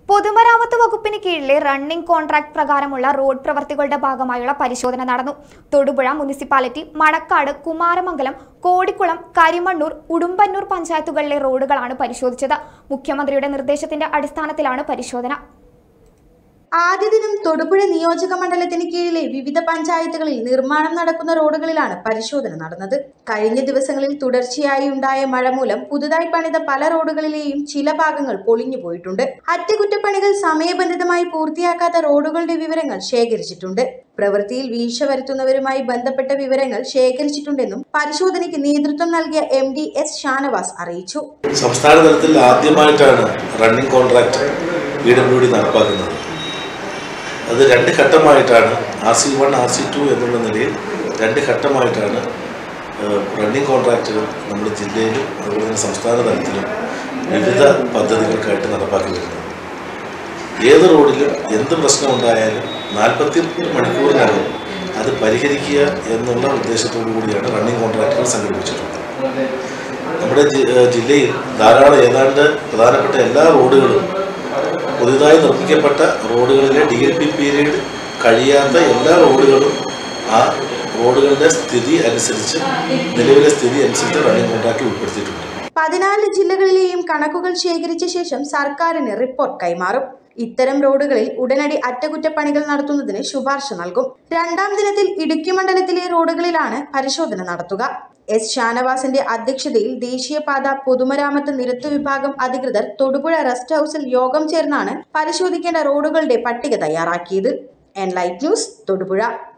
പൊതുമരാമത്ത് വകുപ്പിന് കീഴിലെ റണ്ണിംഗ് കോൺട്രാക്ട് പ്രകാരമുള്ള റോഡ് പ്രവർത്തികളുടെ ഭാഗമായുള്ള പരിശോധന നടന്നു തൊടുപുഴ മുനിസിപ്പാലിറ്റി മണക്കാട് കുമാരമംഗലം കോടിക്കുളം കരിമണ്ണൂർ ഉടുമ്പന്നൂർ പഞ്ചായത്തുകളിലെ റോഡുകളാണ് പരിശോധിച്ചത് മുഖ്യമന്ത്രിയുടെ നിർദ്ദേശത്തിന്റെ അടിസ്ഥാനത്തിലാണ് പരിശോധന ആദ്യ ദിനം തൊടുപുഴ നിയോജക മണ്ഡലത്തിന് കീഴിലെ വിവിധ പഞ്ചായത്തുകളിൽ നിർമ്മാണം നടക്കുന്ന റോഡുകളിലാണ് പരിശോധന നടന്നത് കഴിഞ്ഞ ദിവസങ്ങളിൽ തുടർച്ചയായി ഉണ്ടായ മഴ മൂലം പുതുതായി പണിത പല റോഡുകളിലെയും ചില ഭാഗങ്ങൾ പൊളിഞ്ഞു പോയിട്ടുണ്ട് അറ്റകുറ്റപ്പണികൾ സമയബന്ധിതമായി പൂർത്തിയാക്കാത്ത റോഡുകളുടെ വിവരങ്ങൾ ശേഖരിച്ചിട്ടുണ്ട് പ്രവൃത്തിയിൽ വീഴ്ച വരുത്തുന്നവരുമായി ബന്ധപ്പെട്ട വിവരങ്ങൾ ശേഖരിച്ചിട്ടുണ്ടെന്നും പരിശോധനയ്ക്ക് നേതൃത്വം നൽകിയ എം ഡി എസ് ഷാനവാസ് അറിയിച്ചു സംസ്ഥാന തലത്തിൽ ആദ്യമായിട്ടാണ് running contract E W D നടപ്പാക്കുന്നത് അത് രണ്ട് ഘട്ടമായിട്ടാണ് R C one R C two എന്നുള്ള നിലയിൽ രണ്ട് ഘട്ടമായിട്ടാണ് റണ്ണിംഗ് കോൺട്രാക്റ്റുകൾ നമ്മുടെ ജില്ലയിലും അതുപോലെ തന്നെ സംസ്ഥാന തലത്തിലും വിവിധ പദ്ധതികൾക്കായിട്ട് നടപ്പാക്കി വരുന്നത് ഏത് റോഡിലും എന്ത് പ്രശ്നമുണ്ടായാലും നാൽപ്പത്തി മണിക്കൂറിനകം അത് പരിഹരിക്കുക എന്നുള്ള ഉദ്ദേശത്തോടു കൂടിയാണ് റണ്ണിംഗ് കോൺട്രാക്റ്റുകൾ സംഘടിപ്പിച്ചിട്ടുള്ളത് നമ്മുടെ ജി- ഏഹ് ജില്ലയിൽ ധാരാളം ഏതാണ്ട് പ്രധാനപ്പെട്ട എല്ലാ റോഡുകളും പുതുതായി നിർമ്മിക്കപ്പെട്ട റോഡുകളിലെ ഡി എൽ പി പീരീഡ് കഴിയാത്ത എല്ലാ റോഡുകളും ആ റോഡുകളുടെ സ്ഥിതി അനുസരിച്ച് നിലവിലെ സ്ഥിതി അനുസരിച്ച് റണ്ണിംഗ് കോൺട്രാക്റ്റിൽ ഉൾപ്പെടുത്തിയിട്ടുണ്ട് പതിനാല് ജില്ലകളിലെയും കണക്കുകൾ ശേഖരിച്ച ശേഷം സർക്കാരിന് റിപ്പോർട്ട് കൈമാറും ഇത്തരം റോഡുകളിൽ ഉടനടി അറ്റകുറ്റപ്പണികൾ നടത്തുന്നതിന് ശുപാർശ നൽകും രണ്ടാം ദിനത്തിൽ ഇടുക്കി മണ്ഡലത്തിലെ റോഡുകളിലാണ് പരിശോധന നടത്തുക എസ് ഷാനവാസിന്റെ അധ്യക്ഷതയിൽ ദേശീയപാത പൊതുമരാമത്ത് നിരത്തു വിഭാഗം അധികൃതർ തൊടുപുഴ റെസ്റ്റ് ഹൌസിൽ യോഗം ചേർന്നാണ് പരിശോധിക്കേണ്ട റോഡുകളുടെ പട്ടിക തയ്യാറാക്കിയത് എൻ ലൈറ്റ് ന്യൂസ് തൊടുപുഴ